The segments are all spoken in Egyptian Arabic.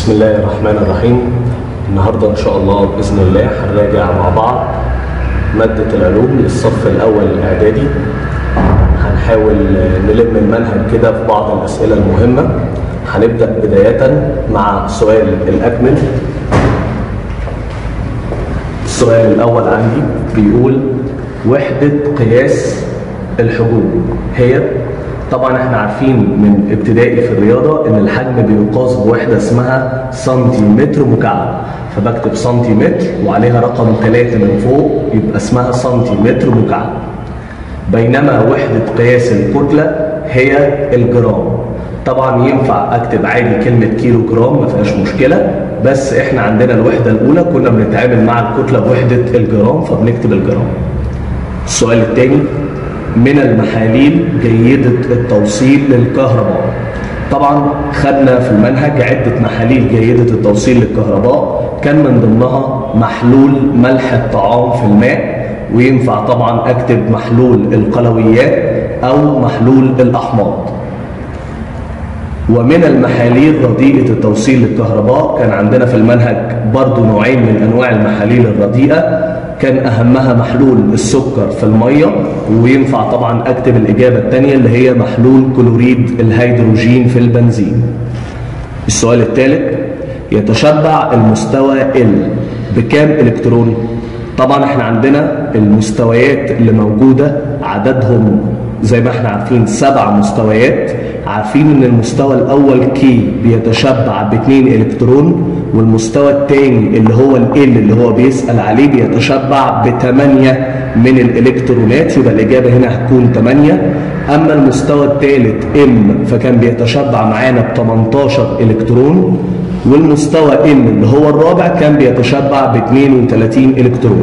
بسم الله الرحمن الرحيم النهاردة إن شاء الله بإذن الله هنراجع مع بعض مادة العلوم للصف الأول الإعدادي هنحاول نلم المنهج كده في بعض الأسئلة المهمة هنبدأ بداية مع السؤال الأكمل السؤال الأول عندي بيقول وحدة قياس الحجوم هي طبعا احنا عارفين من ابتدائي في الرياضة ان الحجم بيقاس بوحدة اسمها سنتيمتر مكعب فبكتب سنتيمتر وعليها رقم 3 من فوق يبقى اسمها سنتيمتر مكعب بينما وحدة قياس الكتلة هي الجرام طبعا ينفع اكتب عادي كلمة كيلو جرام ما فيهاش مشكلة بس احنا عندنا الوحدة الاولى كنا بنتعامل مع الكتلة بوحدة الجرام فبنكتب الجرام السؤال الثاني من المحاليل جيدة التوصيل للكهرباء طبعا خدنا في المنهج عدة محاليل جيدة التوصيل للكهرباء كان من ضمنها محلول ملح الطعام في الماء وينفع طبعا اكتب محلول القلويات او محلول الاحماض ومن المحاليل رديئة التوصيل للكهرباء كان عندنا في المنهج برضو نوعين من انواع المحاليل الرديئة كان أهمها محلول السكر في المية وينفع طبعا أكتب الإجابة الثانية اللي هي محلول كلوريد الهيدروجين في البنزين السؤال الثالث يتشبع المستوى ال بكام إلكترون؟ طبعا احنا عندنا المستويات اللي موجودة عددهم زي ما احنا عارفين سبع مستويات عارفين ان المستوى الاول كي بيتشبع باثنين الكترون والمستوى الثاني اللي هو ال اللي هو بيسأل عليه بيتشبع بثمانية من الالكترونات يبقى الاجابة هنا هتكون 8 اما المستوى الثالث ام فكان بيتشبع معانا ب 18 الكترون والمستوى ان اللي هو الرابع كان بيتشبع ب 32 الكترون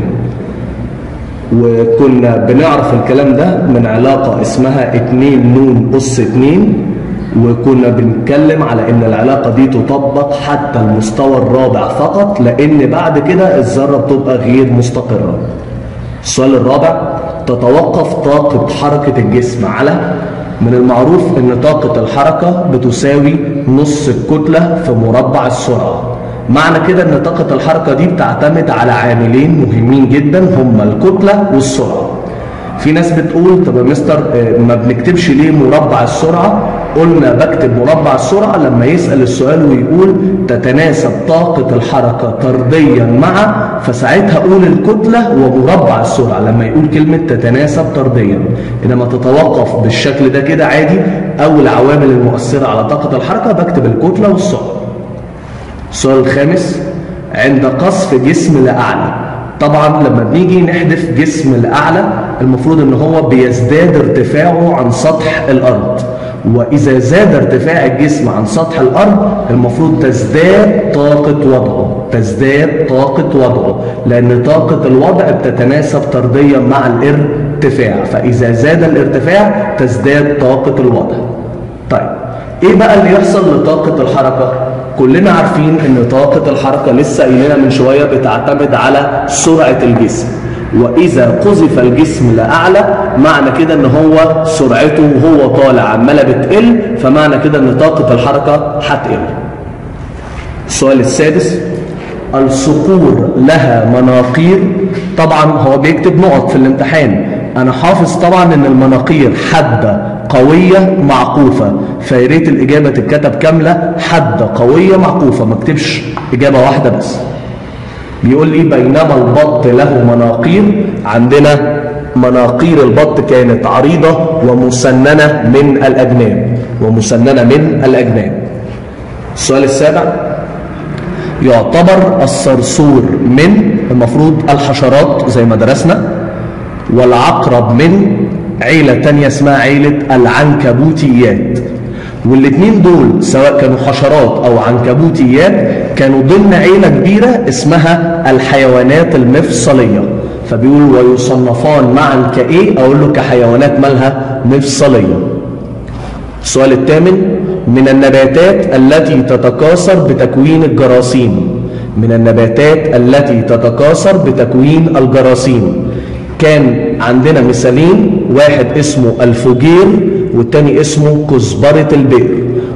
وكنا بنعرف الكلام ده من علاقة اسمها 2 نون أس 2 وكنا بنتكلم على ان العلاقة دي تطبق حتى المستوى الرابع فقط لان بعد كده الذرة بتبقى غير مستقرة السؤال الرابع تتوقف طاقة حركة الجسم على من المعروف ان طاقة الحركة بتساوي نص الكتلة في مربع السرعة معنى كده ان طاقة الحركة دي بتعتمد على عاملين مهمين جدا هما الكتلة والسرعة في ناس بتقول طب يا مستر ما بنكتبش ليه مربع السرعة قلنا بكتب مربع السرعة لما يسأل السؤال ويقول تتناسب طاقة الحركة طرديا مع فساعتها أقول الكتلة ومربع السرعة لما يقول كلمة تتناسب طرديا إنما تتوقف بالشكل ده كده عادي أو العوامل المؤثرة على طاقة الحركة بكتب الكتلة والسرعة السؤال الخامس عند قصف جسم لأعلى طبعا لما بنيجي نحدف جسم لأعلى المفروض ان هو بيزداد ارتفاعه عن سطح الأرض وإذا زاد ارتفاع الجسم عن سطح الأرض المفروض تزداد طاقة وضعه تزداد طاقة وضعه لأن طاقة الوضع بتتناسب طرديا مع الارتفاع فإذا زاد الارتفاع تزداد طاقة الوضع طيب إيه بقى اللي يحصل لطاقة الحركة؟ كلنا عارفين ان طاقة الحركة لسه قايلينها من شوية بتعتمد على سرعة الجسم واذا قذف الجسم لاعلى معنى كده ان هو سرعته وهو طالع عماله بتقل فمعنى كده ان طاقة الحركة هتقل السؤال السادس الصقور لها مناقير طبعا هو بيكتب نقط في الامتحان انا حافظ طبعا ان المناقير حاده قويه معقوفه فيا ريت الاجابه تتكتب كامله حاده قويه معقوفه ما اكتبش اجابه واحده بس بيقول لي بينما البط له مناقير عندنا مناقير البط كانت عريضه ومسننه من الاجناب ومسننه من الاجناب السؤال السابع يعتبر الصرصور من المفروض الحشرات زي ما درسنا والعقرب من عيلة تانية اسمها عيلة العنكبوتيات والاثنين دول سواء كانوا حشرات او عنكبوتيات كانوا ضمن عيلة كبيرة اسمها الحيوانات المفصلية فبيقول ويصنفان معا كايه اقول له كحيوانات مالها مفصلية السؤال الثامن من النباتات التي تتكاثر بتكوين الجراثيم من النباتات التي تتكاثر بتكوين الجراثيم كان عندنا مثالين واحد اسمه الفجير والتاني اسمه كزبرة البئر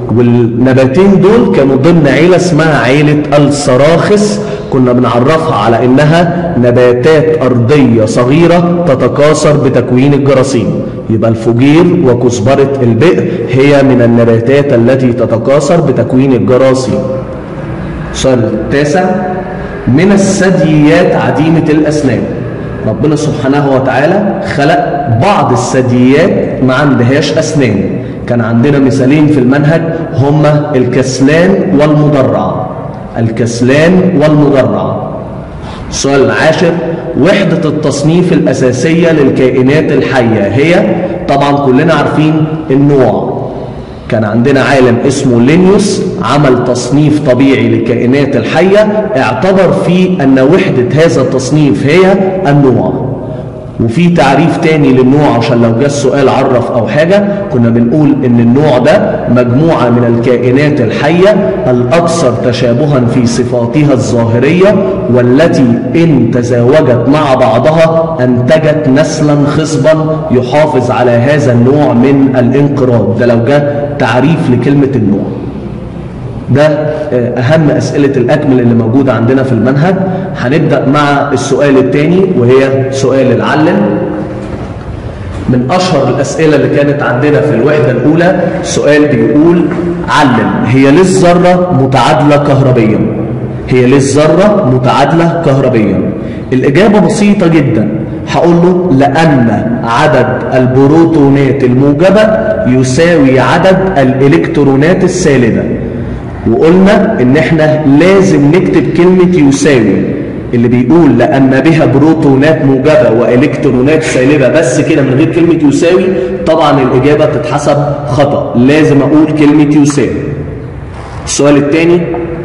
والنباتين دول كانوا ضمن عيلة اسمها عيلة السراخس كنا بنعرفها على انها نباتات ارضية صغيرة تتكاثر بتكوين الجراثيم يبقى الفجير وكزبرة البئر هي من النباتات التي تتكاثر بتكوين الجراثيم السؤال التاسع من الثدييات عديمة الأسنان ربنا سبحانه وتعالى خلق بعض الثدييات ما عندهاش أسنان كان عندنا مثالين في المنهج هما الكسلان والمدرع الكسلان والمدرع السؤال العاشر وحدة التصنيف الأساسية للكائنات الحية هي طبعا كلنا عارفين النوع كان عندنا عالم اسمه لينيوس عمل تصنيف طبيعي للكائنات الحية اعتبر فيه أن وحدة هذا التصنيف هي النوع وفي تعريف تاني للنوع عشان لو جه السؤال عرف او حاجه كنا بنقول ان النوع ده مجموعه من الكائنات الحيه الاكثر تشابها في صفاتها الظاهريه والتي ان تزاوجت مع بعضها انتجت نسلا خصبا يحافظ على هذا النوع من الانقراض ده لو جه تعريف لكلمه النوع ده أهم أسئلة الأكمل اللي موجودة عندنا في المنهج هنبدأ مع السؤال الثاني وهي سؤال العلم من أشهر الأسئلة اللي كانت عندنا في الوحدة الأولى سؤال بيقول علم هي ليه الذرة متعادلة كهربيا هي ليه الذرة متعادلة كهربيا الإجابة بسيطة جدا هقول له لأن عدد البروتونات الموجبة يساوي عدد الإلكترونات السالبة وقلنا ان احنا لازم نكتب كلمة يساوي اللي بيقول لأن بها بروتونات موجبة وإلكترونات سالبة بس كده من غير كلمة يساوي طبعا الإجابة تتحسب خطأ لازم أقول كلمة يساوي السؤال الثاني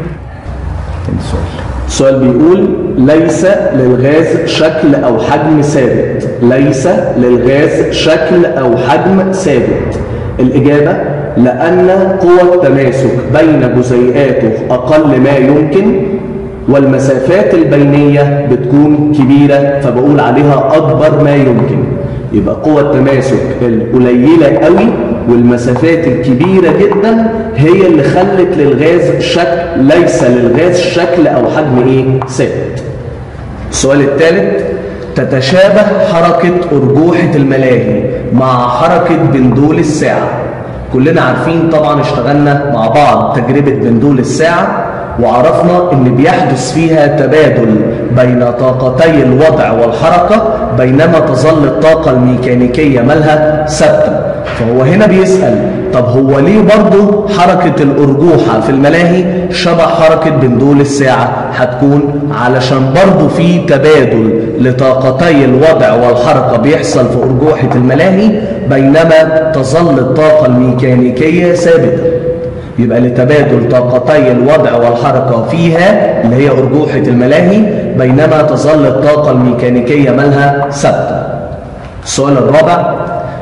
السؤال بيقول ليس للغاز شكل أو حجم ثابت ليس للغاز شكل أو حجم ثابت الإجابة لأن قوى التماسك بين جزيئاته أقل ما يمكن والمسافات البينية بتكون كبيرة فبقول عليها أكبر ما يمكن يبقى قوى التماسك القليلة قوي والمسافات الكبيرة جدا هي اللي خلت للغاز شكل ليس للغاز شكل أو حجم إيه ثابت السؤال الثالث تتشابه حركة أرجوحة الملاهي مع حركة بندول الساعة كلنا عارفين طبعا اشتغلنا مع بعض تجربة بندول الساعة وعرفنا ان بيحدث فيها تبادل بين طاقتي الوضع والحركة بينما تظل الطاقة الميكانيكية مالها ثابتة فهو هنا بيسأل طب هو ليه برضه حركة الأرجوحة في الملاهي شبه حركة بندول الساعة هتكون علشان برضه في تبادل لطاقتي الوضع والحركة بيحصل في أرجوحة الملاهي بينما تظل الطاقة الميكانيكية ثابتة يبقى لتبادل طاقتي الوضع والحركة فيها اللي هي أرجوحة الملاهي بينما تظل الطاقة الميكانيكية مالها ثابتة السؤال الرابع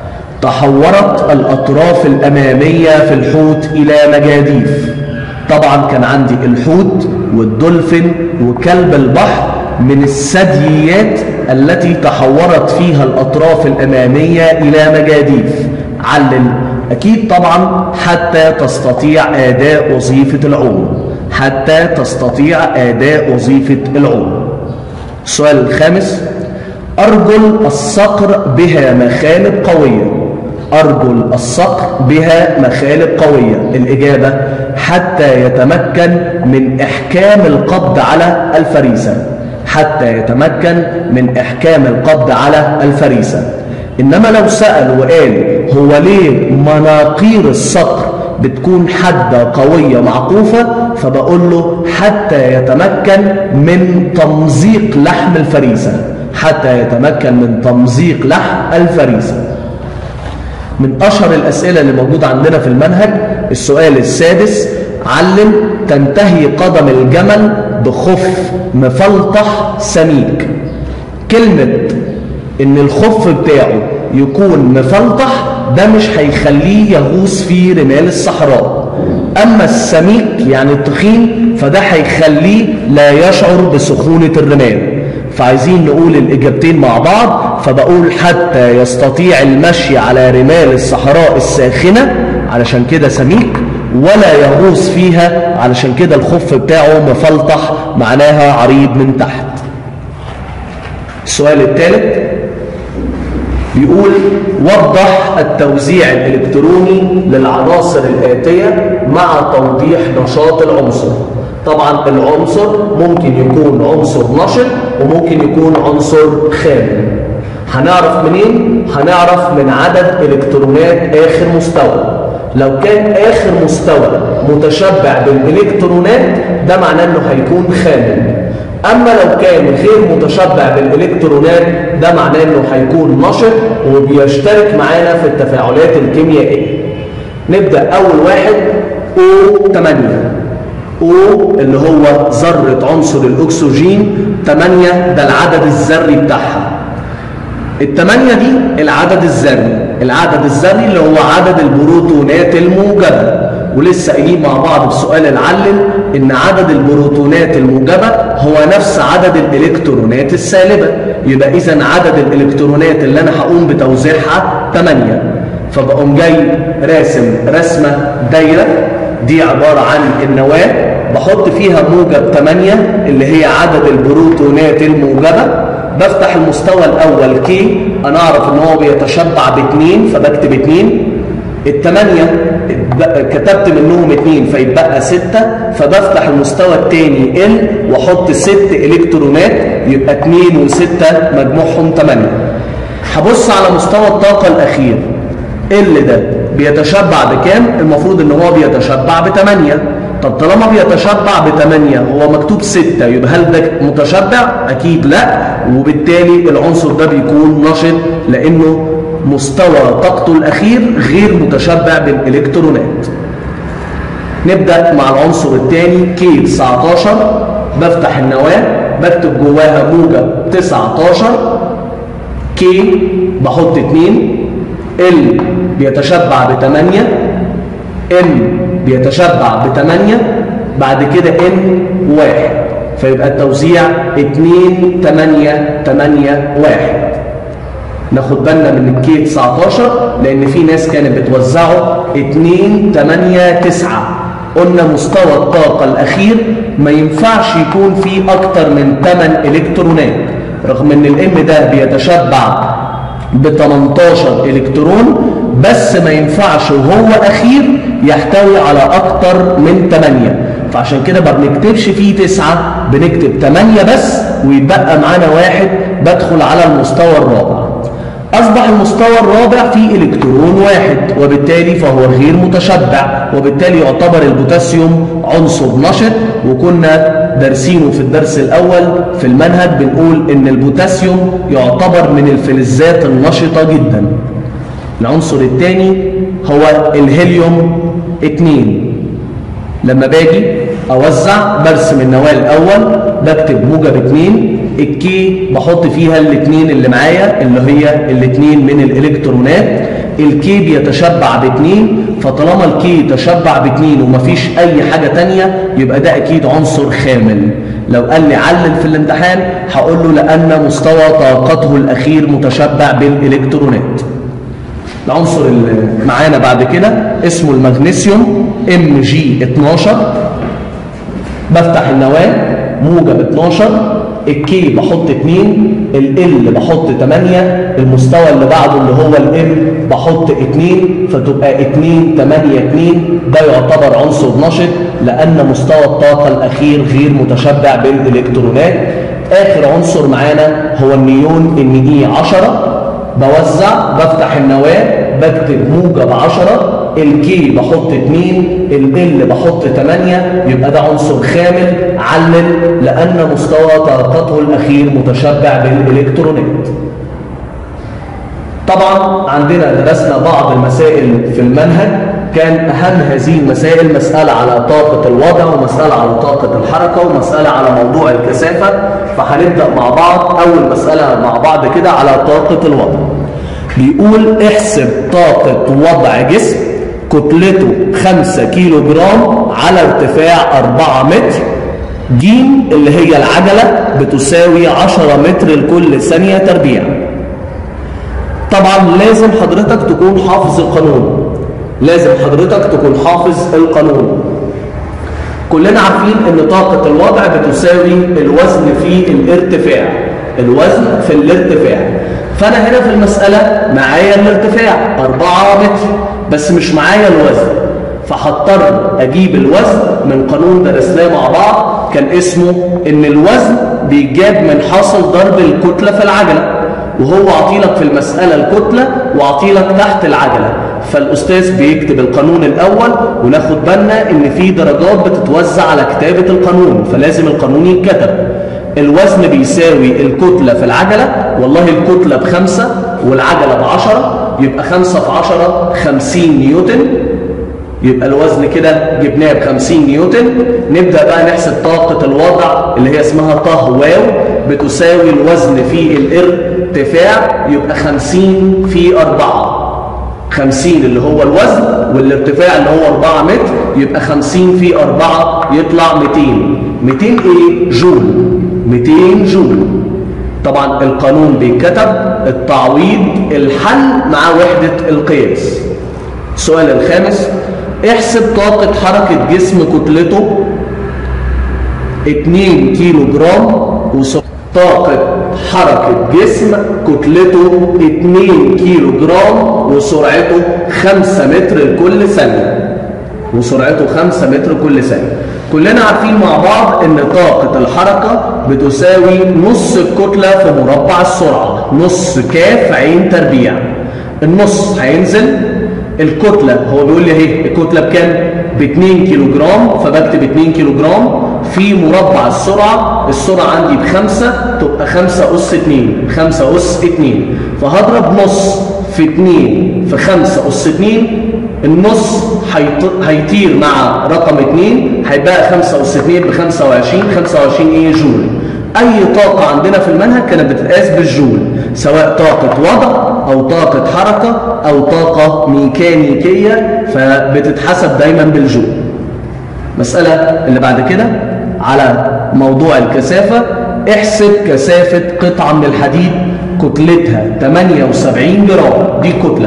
تحورت الأطراف الأمامية في الحوت إلى مجاديف طبعا كان عندي الحوت والدولفين وكلب البحر من الثدييات التي تحورت فيها الأطراف الأمامية إلى مجاديف علل أكيد طبعا حتى تستطيع أداء وظيفة العوم حتى تستطيع أداء وظيفة العوم السؤال الخامس أرجل الصقر بها مخالب قوية أرجل الصقر بها مخالب قوية الإجابة حتى يتمكن من إحكام القبض على الفريسة حتى يتمكن من إحكام القبض على الفريسة إنما لو سأل وقال هو ليه مناقير الصقر بتكون حادة قوية معقوفة فبقول له حتى يتمكن من تمزيق لحم الفريسة حتى يتمكن من تمزيق لحم الفريسة من أشهر الأسئلة اللي موجودة عندنا في المنهج السؤال السادس علم تنتهي قدم الجمل بخف مفلطح سميك كلمة ان الخف بتاعه يكون مفلطح ده مش هيخليه يغوص في رمال الصحراء اما السميك يعني التخين فده هيخليه لا يشعر بسخونة الرمال فعايزين نقول الاجابتين مع بعض فبقول حتى يستطيع المشي على رمال الصحراء الساخنة علشان كده سميك ولا يغوص فيها علشان كده الخف بتاعه مفلطح معناها عريض من تحت السؤال الثالث بيقول وضح التوزيع الإلكتروني للعناصر الآتية مع توضيح نشاط العنصر طبعا العنصر ممكن يكون عنصر نشط وممكن يكون عنصر خامل هنعرف منين؟ هنعرف من عدد إلكترونات آخر مستوى لو كان آخر مستوى متشبع بالإلكترونات ده معناه أنه هيكون خامل أما لو كان غير متشبع بالإلكترونات ده معناه أنه هيكون نشط وبيشترك معانا في التفاعلات الكيميائية نبدأ أول واحد O8 O اللي هو ذرة عنصر الأكسجين 8 ده العدد الذري بتاعها الثمانية دي العدد الذري العدد الذري اللي هو عدد البروتونات الموجبة ولسه قايلين مع بعض في سؤال العلم ان عدد البروتونات الموجبة هو نفس عدد الالكترونات السالبة يبقى اذا عدد الالكترونات اللي انا هقوم بتوزيعها 8 فبقوم جاي راسم رسمة دايرة دي عبارة عن النواة بحط فيها موجب 8 اللي هي عدد البروتونات الموجبة بفتح المستوى الأول كي أنا أعرف إن هو بيتشبع باثنين فبكتب اثنين الثمانية كتبت منهم اثنين فيتبقى ستة فبفتح المستوى الثاني ال واحط ست الكترونات يبقى اثنين وستة مجموعهم ثمانية هبص على مستوى الطاقة الأخير ال ده بيتشبع بكام؟ المفروض ان هو بيتشبع بثمانية طب طالما بيتشبع بثمانية هو مكتوب ستة يبقى هل ده متشبع؟ أكيد لا وبالتالي العنصر ده بيكون نشط لأنه مستوى طاقته الأخير غير متشبع بالإلكترونات نبدأ مع العنصر الثاني كي 19 بفتح النواة بكتب جواها موجب 19 كي بحط 2 ال بيتشبع ب 8 ام بيتشبع ب 8 بعد كده ان 1 فيبقى التوزيع 2 8 8 1 ناخد بالنا من الكي 19 لان في ناس كانت بتوزعه 2 8 9 قلنا مستوى الطاقة الأخير ما ينفعش يكون فيه أكتر من 8 إلكترونات رغم ان الام ده بيتشبع ب 18 إلكترون بس ما ينفعش وهو أخير يحتوي على أكتر من 8 فعشان كده ما بنكتبش فيه 9 بنكتب 8 بس ويبقى معانا واحد بدخل على المستوى الرابع أصبح المستوى الرابع فيه إلكترون واحد وبالتالي فهو غير متشبع وبالتالي يعتبر البوتاسيوم عنصر نشط وكنا دارسينه في الدرس الأول في المنهج بنقول إن البوتاسيوم يعتبر من الفلزات النشطة جدا العنصر الثاني هو الهيليوم 2 لما باجي اوزع برسم النواه الاول بكتب موجب 2 الكي بحط فيها الاثنين اللي معايا اللي هي الاثنين من الالكترونات الكي بيتشبع باثنين فطالما الكي تشبع باثنين ومفيش اي حاجه تانية يبقى ده اكيد عنصر خامل لو قال لي علل في الامتحان هقول له لان مستوى طاقته الاخير متشبع بالالكترونات العنصر اللي معانا بعد كده اسمه المغنيسيوم ام جي 12 بفتح النواه موجب 12 الكي بحط 2 ال بحط 8 المستوى اللي بعده اللي هو الام بحط 2 فتبقى 2 8 2 ده يعتبر عنصر نشط لان مستوى الطاقه الاخير غير متشبع بالالكترونات اخر عنصر معانا هو النيون ان اي 10 بوزع بفتح النواه بكتب موجب 10 الكي بحط 2 ال بحط 8 يبقى ده عنصر خامل علل لان مستوى طاقته الاخير متشبع بالالكترونات طبعا عندنا درسنا بعض المسائل في المنهج كان اهم هذه المسائل مساله على طاقه الوضع ومساله على طاقه الحركه ومساله على موضوع الكثافه فهنبدا مع بعض اول مساله مع بعض كده على طاقه الوضع بيقول احسب طاقه وضع جسم كتلته 5 كيلو جرام على ارتفاع 4 متر ج اللي هي العجلة بتساوي 10 متر لكل ثانية تربيع طبعا لازم حضرتك تكون حافظ القانون لازم حضرتك تكون حافظ القانون كلنا عارفين ان طاقة الوضع بتساوي الوزن في الارتفاع الوزن في الارتفاع فانا هنا في المسألة معايا الارتفاع 4 متر بس مش معايا الوزن فهضطر اجيب الوزن من قانون درسناه مع بعض كان اسمه ان الوزن بيجاب من حاصل ضرب الكتلة في العجلة وهو عطيلك في المسألة الكتلة وعطيلك تحت العجلة فالأستاذ بيكتب القانون الأول وناخد بالنا إن في درجات بتتوزع على كتابة القانون فلازم القانون يتكتب الوزن بيساوي الكتلة في العجلة والله الكتلة بخمسة والعجلة بعشرة يبقى خمسة في عشرة خمسين نيوتن يبقى الوزن كده جبناه ب 50 نيوتن نبدأ بقى نحسب طاقة الوضع اللي هي اسمها طه واو بتساوي الوزن في الارتفاع يبقى 50 في 4 50 اللي هو الوزن والارتفاع اللي هو 4 متر يبقى 50 في 4 يطلع 200 200 ايه؟ جول 200 جول طبعا القانون بيتكتب التعويض الحل مع وحدة القياس السؤال الخامس احسب طاقة حركة جسم كتلته 2 كيلو جرام طاقة حركة جسم كتلته 2 كيلو جرام وسرعته 5 متر لكل ثانية وسرعته 5 متر كل ثانية كلنا عارفين مع بعض ان طاقة الحركة بتساوي نص الكتلة في مربع السرعة نص كاف عين تربيع النص هينزل الكتلة هو بيقول لي اهي الكتلة بكام؟ ب 2 كيلو جرام فبكتب 2 كيلو جرام في مربع السرعة السرعة عندي بخمسة تبقى 5 أس 2 5 أس 2 فهضرب نص في 2 في 5 أس 2 النص هيطير مع رقم 2 هيبقى 5 أس 2 ب 25 25 ايه جول أي طاقة عندنا في المنهج كانت بتتقاس بالجول سواء طاقة وضع أو طاقة حركة أو طاقة ميكانيكية فبتتحسب دايما بالجول مسألة اللي بعد كده على موضوع الكثافة احسب كثافة قطعة من الحديد كتلتها 78 جرام دي كتلة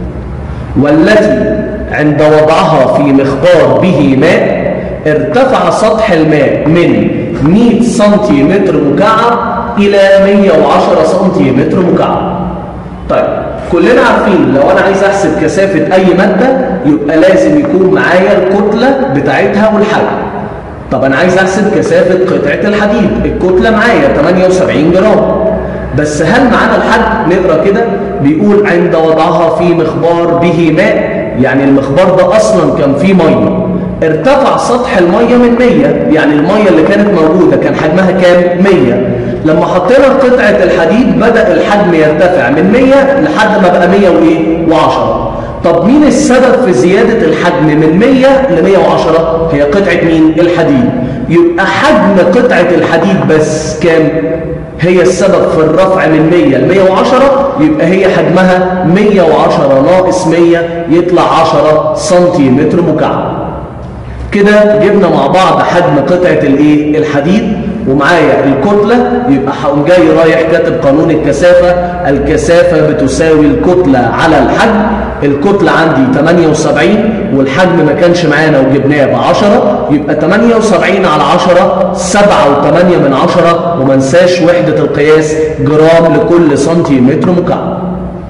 والتي عند وضعها في مخبار به ماء ارتفع سطح الماء من 100 سنتيمتر مكعب إلى 110 سنتيمتر مكعب طيب كلنا عارفين لو أنا عايز أحسب كثافة أي مادة يبقى لازم يكون معايا الكتلة بتاعتها والحجم طب أنا عايز أحسب كثافة قطعة الحديد الكتلة معايا 78 جرام بس هل معانا الحجم نقرأ كده بيقول عند وضعها في مخبار به ماء يعني المخبار ده أصلا كان فيه مية ارتفع سطح المية من 100 يعني المية اللي كانت موجودة كان حجمها كام 100 لما حطينا قطعة الحديد بدأ الحجم يرتفع من 100 لحد ما بقى 100 وإيه و10 طب مين السبب في زيادة الحجم من 100 ل 110 هي قطعة مين الحديد يبقى حجم قطعة الحديد بس كام هي السبب في الرفع من 100 ل 110 يبقى هي حجمها 110 ناقص 100 يطلع 10 سنتيمتر مكعب كده جبنا مع بعض حجم قطعة الايه الحديد ومعايا الكتلة يبقى هقوم جاي رايح كاتب قانون الكثافة الكثافة بتساوي الكتلة على الحجم الكتلة عندي 78 والحجم ما كانش معانا وجبناه ب 10 يبقى 78 على 10 7 و8 من 10 وما ننساش وحدة القياس جرام لكل سنتيمتر مكعب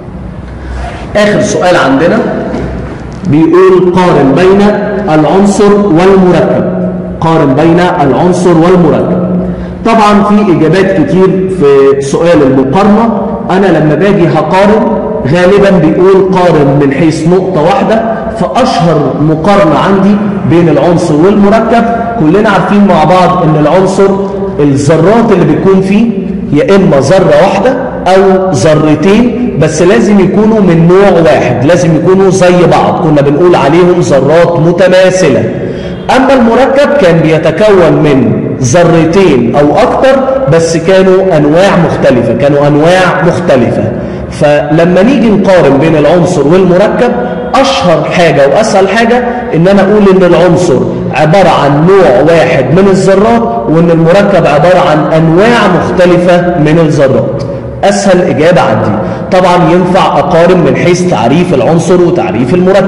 آخر سؤال عندنا بيقول قارن بين العنصر والمركب قارن بين العنصر والمركب طبعا في إجابات كتير في سؤال المقارنة أنا لما باجي هقارن غالبا بيقول قارن من حيث نقطة واحدة فأشهر مقارنة عندي بين العنصر والمركب كلنا عارفين مع بعض ان العنصر الذرات اللي بتكون فيه يا إما ذرة واحدة أو ذرتين بس لازم يكونوا من نوع واحد لازم يكونوا زي بعض كنا بنقول عليهم ذرات متماثلة أما المركب كان بيتكون من ذرتين أو أكتر بس كانوا أنواع مختلفة كانوا أنواع مختلفة فلما نيجي نقارن بين العنصر والمركب أشهر حاجة وأسهل حاجة إن أنا أقول إن العنصر عبارة عن نوع واحد من الذرات وإن المركب عبارة عن أنواع مختلفة من الذرات أسهل إجابة عندي طبعا ينفع أقارن من حيث تعريف العنصر وتعريف المركب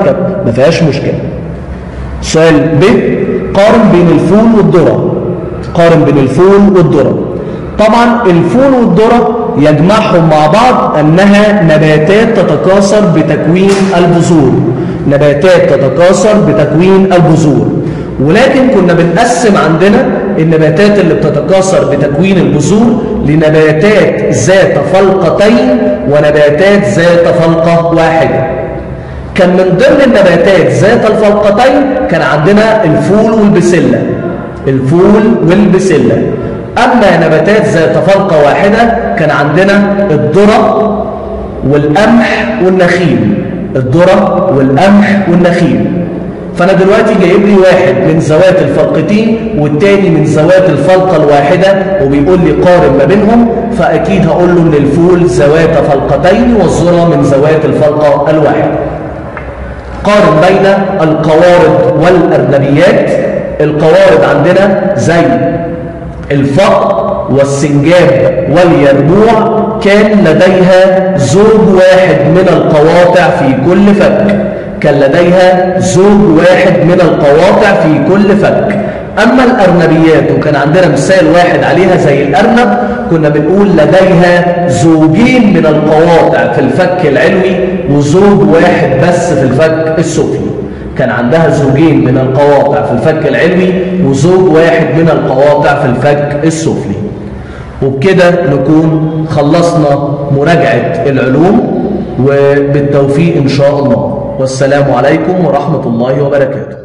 ما فيهاش مشكله سؤال ب قارن بين الفول والذره قارن بين الفول والذره طبعا الفول والذره يجمعهم مع بعض انها نباتات تتكاثر بتكوين البذور نباتات تتكاثر بتكوين البذور ولكن كنا بنقسم عندنا النباتات اللي بتتكاثر بتكوين البذور لنباتات ذات فلقتين ونباتات ذات فلقة واحدة كان من ضمن النباتات ذات الفلقتين كان عندنا الفول والبسلة الفول والبسلة أما نباتات ذات فلقة واحدة كان عندنا الذرة والقمح والنخيل الذرة والقمح والنخيل فأنا دلوقتي جايب لي واحد من ذوات الفلقتين والتاني من ذوات الفلقة الواحدة وبيقول لي قارن ما بينهم فأكيد هقول له إن الفول ذوات فلقتين والذرة من ذوات الفلقة الواحدة قارن بين القوارض والأرنبيات القوارض عندنا زي الفقر والسنجاب واليربوع كان لديها زوج واحد من القواطع في كل فك كان لديها زوج واحد من القواطع في كل فك أما الأرنبيات وكان عندنا مثال واحد عليها زي الأرنب كنا بنقول لديها زوجين من القواطع في الفك العلوي وزوج واحد بس في الفك السفلي كان عندها زوجين من القواطع في الفك العلوي وزوج واحد من القواطع في الفك السفلي وبكده نكون خلصنا مراجعة العلوم وبالتوفيق إن شاء الله والسلام عليكم ورحمة الله وبركاته